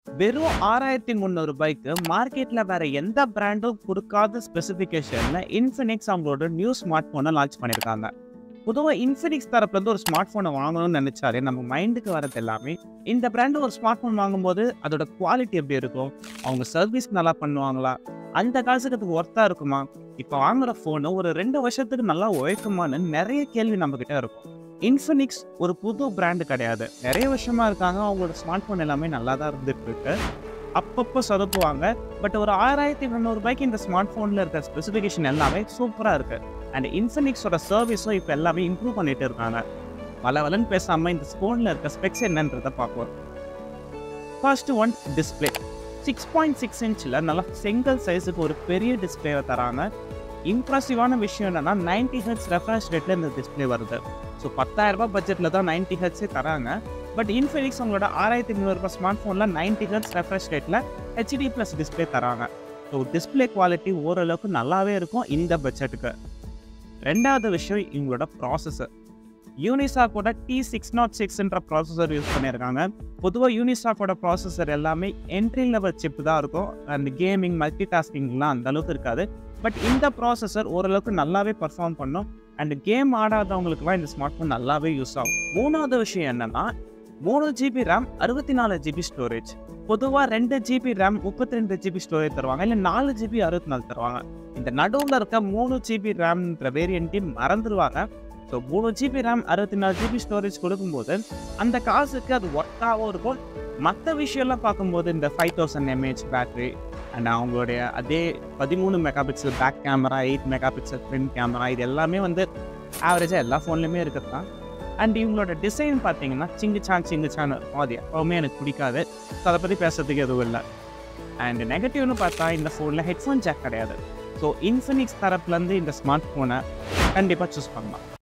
வெறும் ஆறாயிரத்தி முந்நூறு ரூபாய்க்கு மார்க்கெட்ல வேற எந்த பிராண்டும் கொடுக்காத ஸ்பெசிஃபிகேஷன்ல இன்ஃபினிக்ஸ் அவங்களோட நியூ ஸ்மார்ட் போனை லான்ச் பண்ணியிருக்காங்க பொதுவாக இன்ஃபினிக்ஸ் தரப்புல இருந்து ஒரு ஸ்மார்ட் ஃபோனை வாங்கணும்னு நினைச்சாலே நம்ம மைண்டுக்கு வரது எல்லாமே இந்த பிராண்டு ஒரு ஸ்மார்ட் ஃபோன் வாங்கும்போது அதோட குவாலிட்டி எப்படி இருக்கும் அவங்க சர்வீஸ் நல்லா பண்ணுவாங்களா அந்த காசுக்கு அதுக்கு ஒர்த்தா இருக்குமா இப்போ வாங்குற ஃபோனு ஒரு ரெண்டு வருஷத்துக்கு நல்லா உழைக்குமான்னு நிறைய கேள்வி நம்ம கிட்ட இருக்கும் இன்ஃபினிக்ஸ் ஒரு புது பிராண்டு கிடையாது நிறைய வருஷமா இருக்காங்க அவங்களோட ஸ்மார்ட் ஃபோன் எல்லாமே நல்லா தான் இருந்துட்டு இருக்கு அப்பப்போ சொதப்புவாங்க பட் ஒரு ஆறாயிரத்தி முந்நூறு ரூபாய்க்கு இந்த ஸ்மார்ட் ஃபோனில் இருக்க ஸ்பெசிஃபிகேஷன் எல்லாமே சூப்பராக இருக்கு அண்ட் இன்ஃபினிக்ஸோட சர்வீஸும் இப்போ எல்லாமே இம்ப்ரூவ் பண்ணிட்டு இருக்காங்க வள வளன்னு பேசாமல் இந்த ஃபோனில் இருக்க ஸ்பெக்ஸ் என்னன்றதை பார்ப்போம் first one display six point six இன்ச்சில் நல்லா சிங்கிள் சைஸுக்கு ஒரு பெரிய டிஸ்பிளேவை தராங்க இம்ப்ரெசிவான விஷயம் என்னன்னா நைன்டி ஹெட்ஸ் ரெஃப்ரெஷ் ரேட்டில் இந்த டிஸ்பிளே வருது ஸோ பத்தாயிரம் ரூபாய் பட்ஜெட்டில் தான் நைன்டி ஹெட்ஸே தராங்க பட் இன்ஃபினிக்ஸ் உங்களோட ஆறாயிரத்தி முந்நூறுபா ஸ்மார்ட் ஃபோனில் நைன்டி ஹெட்ஸ் ரெஃப்ரெஷ் ரேட்டில் ஹெச்டி ப்ளஸ் டிஸ்பிளே தராங்க ஸோ டிஸ்பிளே குவாலிட்டி ஓரளவுக்கு நல்லாவே இருக்கும் இந்த பட்ஜெட்டுக்கு ரெண்டாவது விஷயம் இவங்களோட ப்ராசஸர் யூனிசாக்கோட டி சிக்ஸ் நாட் சிக்ஸ்ன்ற ப்ராசஸர் யூஸ் பண்ணியிருக்காங்க பொதுவாக யூனிசாக்கோட ப்ராசஸர் எல்லாமே என்ட்ரி லெவல் சிப் தான் இருக்கும் அண்ட் கேமிங் மல்டி டாஸ்கிங்லாம் அந்த அளவுக்கு இருக்காது பட் இந்த ப்ராசஸர் ஓரளவுக்கு நல்லாவே பர்ஃபார்ம் பண்ணும் அண்ட் கேம் ஆடாதவங்களுக்குலாம் இந்த ஸ்மார்ட் ஃபோன் நல்லாவே யூஸ் ஆகும் மூணாவது விஷயம் என்னன்னா மூணு ஜிபி ரேம் அறுபத்தி நாலு ஜிபி ஸ்டோரேஜ் பொதுவாக ரெண்டு ஜிபி ரேம் முப்பத்தி ரெண்டு ஜிபி ஸ்டோரேஜ் தருவாங்க இல்லை நாலு ஜிபி அறுபத்தி நாலு தருவாங்க இந்த நடுவில் இருக்க மூணு ஜிபி ரேம்ன்ற வேரியண்ட்டையும் மறந்துடுவாங்க ஸோ மூணு ஜிபி ரேம் அறுபத்தி நாலு ஜிபி ஸ்டோரேஜ் கொடுக்கும்போது அந்த காசுக்கு அது ஒர்த்தாகவும் இருக்கும் மற்ற விஷயம்லாம் பார்க்கும்போது இந்த five thousand mAh battery and அவங்களுடைய அதே பதிமூணு mega pixel back camera eight mega pixel front camera இது எல்லாமே வந்து ஆவரேஜாக எல்லா ஃபோன்லையுமே இருக்கிறது தான் அண்ட் இவங்களோட டிசைன் பார்த்தீங்கன்னா சிங்கு சான் சிங்கு சான் இருக்கும் அது எப்போவுமே எனக்கு பிடிக்காது ஸோ அதை பற்றி பேசுறதுக்கு எதுவும் இல்லை அண்ட் நெகட்டிவ்னு பார்த்தா இந்த ஃபோனில் ஹெட்ஃபோன் ஜாக் கிடையாது ஸோ இன்ஃபினிக்ஸ் தரப்புலேருந்து இந்த ஸ்மார்ட் ஃபோனை கண்டிப்பாக சூஸ் பண்ணலாம்